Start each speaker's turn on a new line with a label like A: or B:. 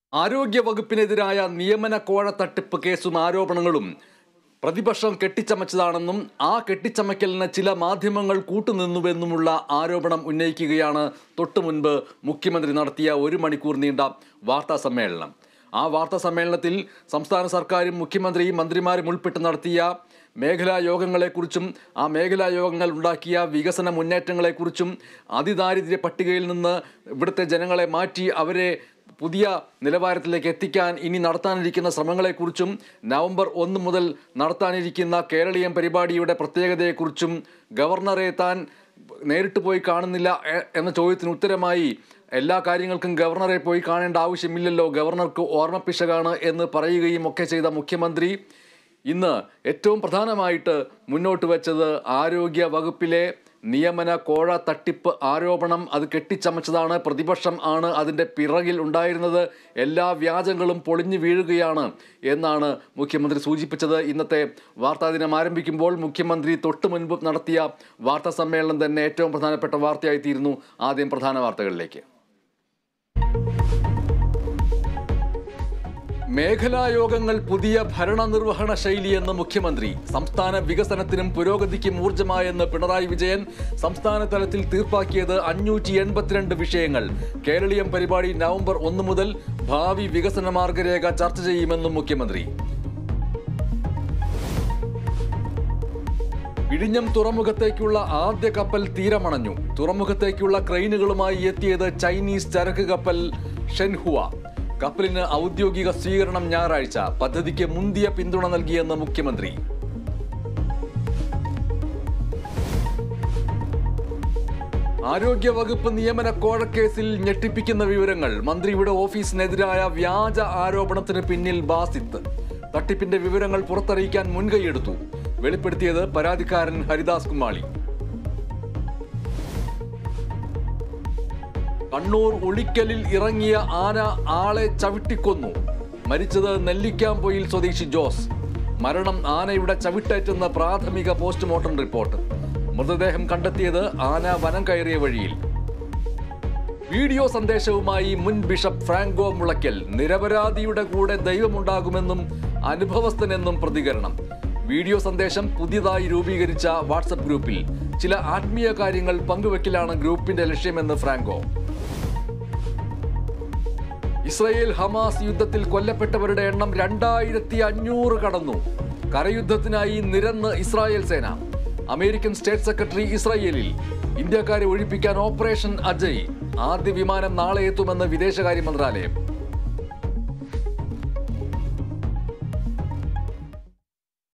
A: ആരോഗ്യ വകുപ്പിനെതിരായ നിയമന കോഴ തട്ടിപ്പ് കേസും ആരോപണങ്ങളും പ്രതിപക്ഷം കെട്ടിച്ചമച്ചതാണെന്നും ആ കെട്ടിച്ചമയ്ക്കലിന് ചില മാധ്യമങ്ങൾ കൂട്ടുനിന്നുവെന്നുമുള്ള ആരോപണം ഉന്നയിക്കുകയാണ് തൊട്ടു മുൻപ് മുഖ്യമന്ത്രി നടത്തിയ ഒരു മണിക്കൂർ നീണ്ട വാർത്താ സമ്മേളനം ആ വാർത്താ സമ്മേളനത്തിൽ സംസ്ഥാന സർക്കാരും മുഖ്യമന്ത്രിയും മന്ത്രിമാരും ഉൾപ്പെട്ട് നടത്തിയ മേഖലാ യോഗങ്ങളെക്കുറിച്ചും ആ മേഖലാ യോഗങ്ങൾ ഉണ്ടാക്കിയ വികസന മുന്നേറ്റങ്ങളെക്കുറിച്ചും അതിദാരിദ്ര്യ പട്ടികയിൽ നിന്ന് ഇവിടുത്തെ ജനങ്ങളെ മാറ്റി അവരെ പുതിയ നിലവാരത്തിലേക്ക് എത്തിക്കാൻ ഇനി നടത്താനിരിക്കുന്ന ശ്രമങ്ങളെക്കുറിച്ചും നവംബർ ഒന്ന് മുതൽ നടത്താനിരിക്കുന്ന കേരളീയം പരിപാടിയുടെ പ്രത്യേകതയെക്കുറിച്ചും ഗവർണറെ താൻ നേരിട്ട് പോയി കാണുന്നില്ല എ- എന്ന ചോദ്യത്തിന് ഉത്തരമായി എല്ലാ കാര്യങ്ങൾക്കും ഗവർണറെ പോയി കാണേണ്ട ആവശ്യമില്ലല്ലോ ഗവർണർക്ക് ഓർമ്മപ്പിശകാണ് എന്ന് പറയുകയും ഒക്കെ ചെയ്ത മുഖ്യമന്ത്രി ഇന്ന് ഏറ്റവും പ്രധാനമായിട്ട് മുന്നോട്ട് വെച്ചത് ആരോഗ്യ വകുപ്പിലെ നിയമന കോഴ തട്ടിപ്പ് ആരോപണം അത് കെട്ടിച്ചമച്ചതാണ് പ്രതിപക്ഷം ആണ് അതിൻ്റെ പിറകിൽ ഉണ്ടായിരുന്നത് എല്ലാ വ്യാജങ്ങളും പൊളിഞ്ഞു വീഴുകയാണ് എന്നാണ് മുഖ്യമന്ത്രി സൂചിപ്പിച്ചത് ഇന്നത്തെ വാർത്താ ദിനം ആരംഭിക്കുമ്പോൾ മുഖ്യമന്ത്രി തൊട്ടു മുൻപ് നടത്തിയ വാർത്താ സമ്മേളനം തന്നെ ഏറ്റവും പ്രധാനപ്പെട്ട വാർത്തയായിത്തീരുന്നു ആദ്യം പ്രധാന വാർത്തകളിലേക്ക് മേഖലായോഗങ്ങൾ പുതിയ ഭരണനിർവഹണ ശൈലിയെന്ന് മുഖ്യമന്ത്രി സംസ്ഥാന വികസനത്തിനും പുരോഗതിക്കും ഊർജ്ജമായെന്ന് പിണറായി വിജയൻ സംസ്ഥാന തലത്തിൽ തീർപ്പാക്കിയത് അഞ്ഞൂറ്റി എൺപത്തിരണ്ട് വിഷയങ്ങൾ കേരളീയം പരിപാടി നവംബർ ഒന്ന് മുതൽ ഭാവി വികസന മാർഗരേഖ ചർച്ച ചെയ്യുമെന്നും മുഖ്യമന്ത്രി വിഴിഞ്ഞം തുറമുഖത്തേക്കുള്ള ആദ്യ കപ്പൽ തീരമണഞ്ഞു തുറമുഖത്തേക്കുള്ള ക്രെയിനുകളുമായി എത്തിയത് ചൈനീസ് ചരക്ക് കപ്പൽ ഷെൻഹുവ കപ്പലിന് ഔദ്യോഗിക സ്വീകരണം ഞായറാഴ്ച പദ്ധതിക്ക് മുന്തിയ പിന്തുണ നൽകിയെന്ന് മുഖ്യമന്ത്രി ആരോഗ്യ വകുപ്പ് നിയമന കോഴക്കേസിൽ ഞെട്ടിപ്പിക്കുന്ന വിവരങ്ങൾ മന്ത്രിയുടെ ഓഫീസിനെതിരായ വ്യാജ ആരോപണത്തിന് പിന്നിൽ ബാസിത്ത് തട്ടിപ്പിന്റെ വിവരങ്ങൾ പുറത്തറിയിക്കാൻ മുൻകൈയെടുത്തു വെളിപ്പെടുത്തിയത് പരാതിക്കാരൻ ഹരിദാസ് കുമാളി കണ്ണൂർ ഉളിക്കലിൽ ഇറങ്ങിയ ആന ആളെ ചവിട്ടിക്കൊന്നു മരിച്ചത് നെല്ലിക്കാമ്പൊയിൽ സ്വദേശി ജോസ് മരണം ആനയുടെ ചവിട്ടേറ്റെന്ന പ്രാഥമിക പോസ്റ്റ്മോർട്ടം റിപ്പോർട്ട് മൃതദേഹം കണ്ടെത്തിയത് ആന വനം കയറിയ വഴിയിൽ വീഡിയോ സന്ദേശവുമായി മുൻ ബിഷപ്പ് ഫ്രാങ്കോ മുളയ്ക്കൽ നിരപരാധിയുടെ കൂടെ ദൈവമുണ്ടാകുമെന്നും അനുഭവസ്ഥനെന്നും പ്രതികരണം വീഡിയോ സന്ദേശം പുതിയതായി രൂപീകരിച്ച വാട്സപ്പ് ഗ്രൂപ്പിൽ ചില ആത്മീയ കാര്യങ്ങൾ പങ്കുവെക്കലാണ് ഗ്രൂപ്പിന്റെ ലക്ഷ്യമെന്ന് ഫ്രാങ്കോ ഇസ്രയേൽ ഹമാസ് യുദ്ധത്തിൽ കൊല്ലപ്പെട്ടവരുടെ എണ്ണം രണ്ടായിരത്തി അഞ്ഞൂറ് കടന്നു കരയുദ്ധത്തിനായി നിരന്ന് ഇസ്രായേൽ സേന അമേരിക്കൻ സ്റ്റേറ്റ് സെക്രട്ടറി ഇസ്രായേലിൽ ഇന്ത്യക്കാരെ ഒഴിപ്പിക്കാൻ ഓപ്പറേഷൻ അജയ് ആദ്യ വിമാനം നാളെ എത്തുമെന്ന് വിദേശകാര്യ മന്ത്രാലയം